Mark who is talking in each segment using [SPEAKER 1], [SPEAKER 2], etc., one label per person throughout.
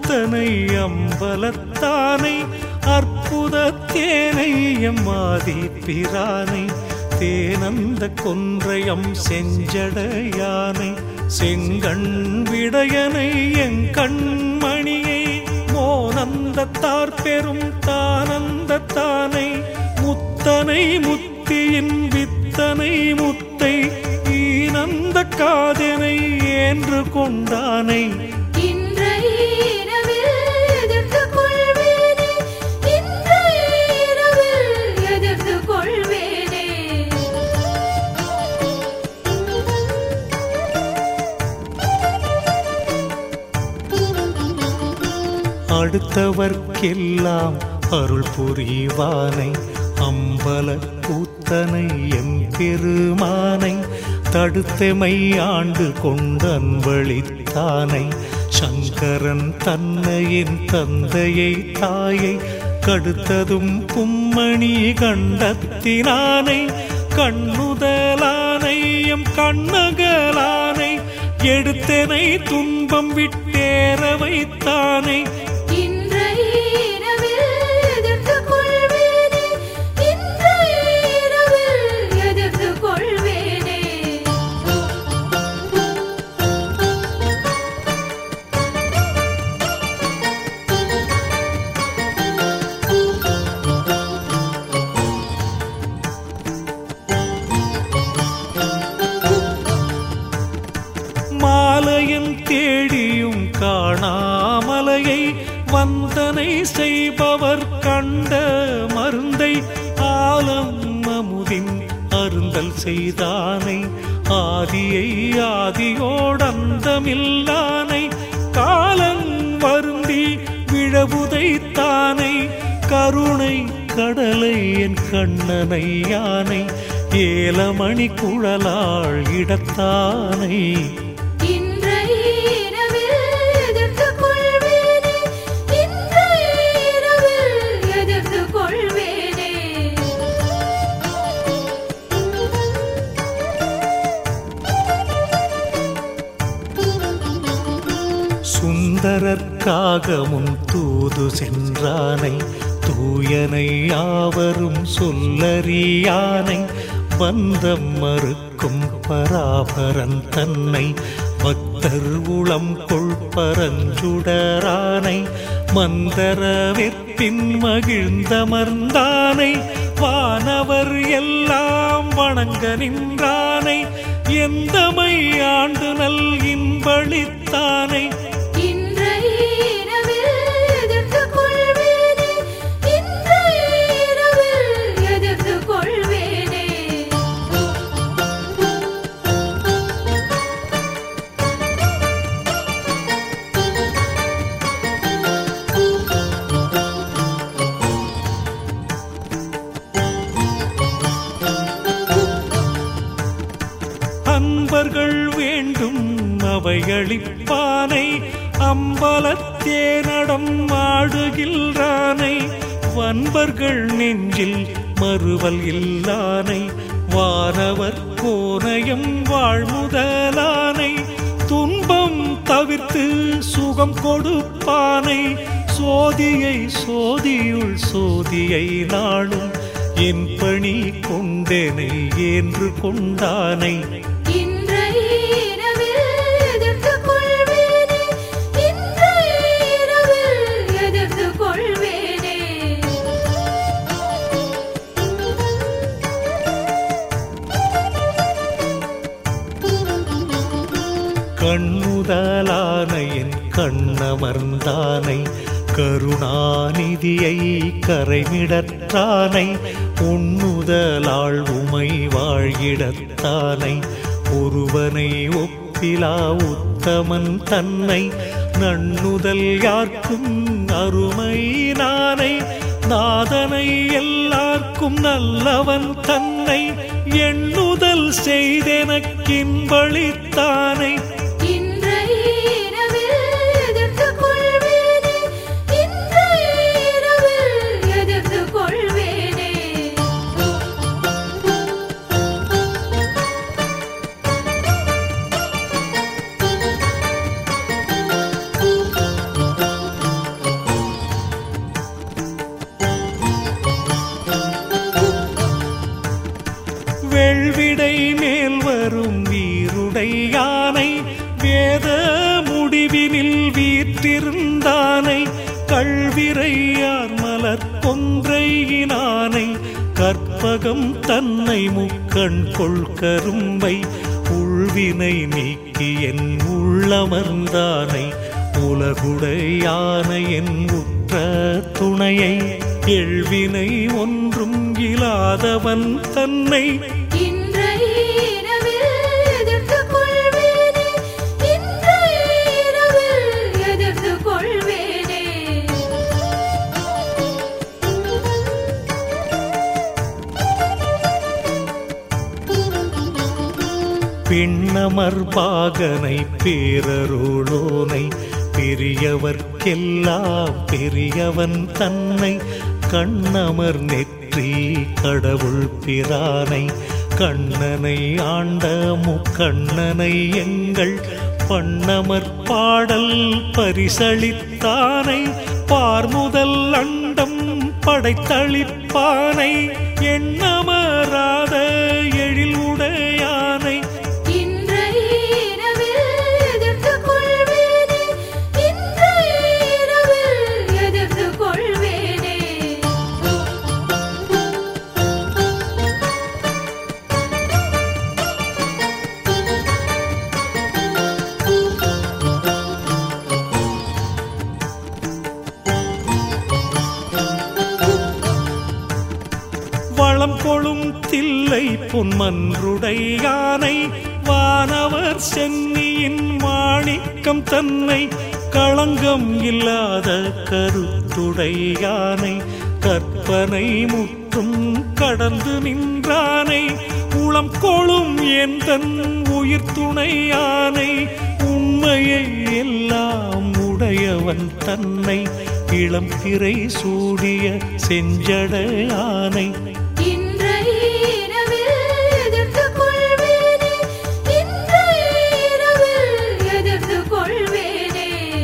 [SPEAKER 1] முத்தனை அம்பலத்தானை அற்புத தேனை எம்மாதி பிரானை தேனந்த கொன்றையம் செஞ்சடையானை செங்கண் விடையனை என் கண்மணியை மோனந்தத்தார் பெரும் தானந்தத்தானை முத்தனை முத்தியின் வித்தனை முத்தை ஈனந்த காதனை ஏன்று கொண்டானை
[SPEAKER 2] இன்றைய இரவில் எதிர்த்துக் கொள்வேனே இன்றைய இரவில் எதிர்த்துக் கொள்வேனே
[SPEAKER 1] அடுத்தவர்க்கெல்லாம் அருள் புரிவானை அம்பல கூத்தனை எம் பெருமானை தடுத்தமை ஆண்டு கொண்டன்பளித்தானை சங்கரன் தன்னையின் தந்தையை தாயை கடுத்ததும் பும்மணி கண்டத்தினானை கண்ணுதலானை எம் கண்ணகலானை எடுத்தனை துன்பம் விட்டேற வைத்தானை
[SPEAKER 2] இன்றைய இரவில் எதிர்த்துக் கொள்வேனே இன்றைய இரவில் எதிர்த்துக் கொள்வேனே
[SPEAKER 1] மாலையும் தேடியும் காணாமலையை வந்தனை செய்பவர் கண்ட மருந்தை ஆலம் அமுதின் அருந்தல் செய்தானை ஆதியை ஆதியோடந்தமில்லானை காலம் வருந்தி விழவுதைத்தானை கருணை கடலை என் கண்ணனை யானை ஏலமணி குழலாள் இடத்தானை
[SPEAKER 2] இன்றைய இரவில் எதிர்த்துக் கொள்வேனே இன்றைய இரவில் எதிர்த்துக் கொள்வேனே
[SPEAKER 1] சுந்தரர்க்காக முன் தூது சென்றானை தூயனை யாவரும் சொல்லறியானை வந்தம் மறுக்கும் பராபரன் தன்னை பக்தர் உளம் கொள்பரஞ்சுடரானை மந்தர வெற்பின் மகிழ்ந்தமர்ந்தானை வானவர் எல்லாம் வணங்க நின்றானை எந்தமை ஆண்டு நல் இன்பளித்தானை
[SPEAKER 2] இன்றைய இரவில் எதிர்த்துக் கொள்வேனே இன்றைய இரவில் எதிர்த்துக் கொள்வேனே
[SPEAKER 1] அன்பர்கள் வேண்டும் அவைகளிப்பானை அம்பலத்தேனடம் ஆடுகின்றானை வன்பர்கள் நெஞ்சில் மறுவல் இல்லானை வானவர் கோனயம் வாழ்முதலானை துன்பம் தவிர்த்து சுகம் கொடுப்பானை சோதியை சோதியுள் சோதியை நாளும் என் பணி கொண்டேனை என்று கொண்டானை
[SPEAKER 2] இன்றைய இரவில் எதிர்த்துக் கொள்வேனே இன்றைய இரவில் எதிர்த்துக் கொள்வேனே
[SPEAKER 1] கண்ணுதலான என் கண்ணமர்ந்தானை கருணாநிதியை கரைமிடற்றானை உண்ணுதலாள் உமை வாழ்கிடத்தானை ஒருவனை ஒப்பிலா உத்தமன் தன்னை நண்ணுதல் யார்க்கும் அருமை நானை நாதனை எல்லார்க்கும் நல்லவன் தன்னை எண்ணுதல் செய்தெனக்கின்பளித்தானை
[SPEAKER 2] இன்றைய இரவில் எதிர்த்துக் கொள்வேனே இன்றைய இரவில் எதிர்த்துக் கொள்வேனே
[SPEAKER 1] உடையானை வேத முடிவினில் வீற்றிருந்தானை கள்விரையார் மலர் கொன்றையினானை கற்பகம் தன்னை முக்கண் கொள்கரும்பை உள்வினை நீக்கி என் உள்ளமர்ந்தானை உலகுடையானை என் உற்ற துணையை எழுவினை ஒன்றும் இல்லாதவன் தன்னை
[SPEAKER 2] இன்றைய இரவில் எதிர்த்துக் கொள்வேனே இன்றைய இரவில் எதிர்த்துக் கொள்வேனே
[SPEAKER 1] பின்னமர் பாகனை பேரருளோனை பெரியவர்க்கெல்லாம் பெரியவன் தன்னை கண்ணமர் நெற்றி கடவுள் பிரானை கண்ணனை ஆண்ட முக்கண்ணனை எங்கள் பண்ணமர் பாடல் பரிசளித்தானை பார்முதல் அண்டம் படைத்தளிப்பானை எண்ணமராத எழில் உடையானை
[SPEAKER 2] இன்றைய இரவில் எதிர்த்துக் கொள்வேனே இன்றைய இரவில் எதிர்த்துக் கொள்வேனே
[SPEAKER 1] வளம் கொளும் தில்லை பொன்மன்றுடையானை வானவர் சென்னியின் மாணிக்கம் தன்னை களங்கம் இல்லாத கருத்துடையானை கற்பனை முற்றும் கடந்து நின்றானை உளம் கொளும் எந்தன் உயிர் துணையானை உண்மையை எல்லாம் உடையவன் தன்னை இளம் திரை சூடிய செஞ்சடையானை
[SPEAKER 2] இன்றைய இரவில் எதிர்த்துக் கொள்வேனே இன்றைய இரவில் எதிர்த்துக் கொள்வேனே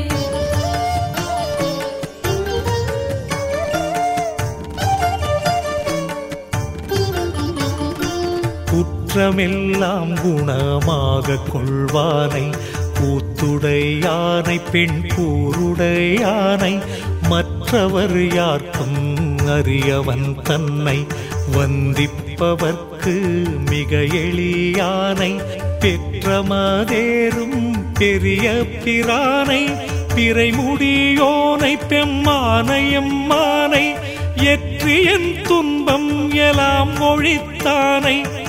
[SPEAKER 1] குற்றமெல்லாம் குணமாக கொள்வானை கூத்துடையானை பெண் கூருடையானை மற்றவர் யார்க்கும் அறியவன் தன்னை வந்திப்பவர்க்கு மிக எளியானை பெற்றமதேறும் பெரிய பிரானை பிறைமுடியோனை பெம்மானை எம்மானை எற்றியன் துன்பம் எலாம் ஒழித்தானை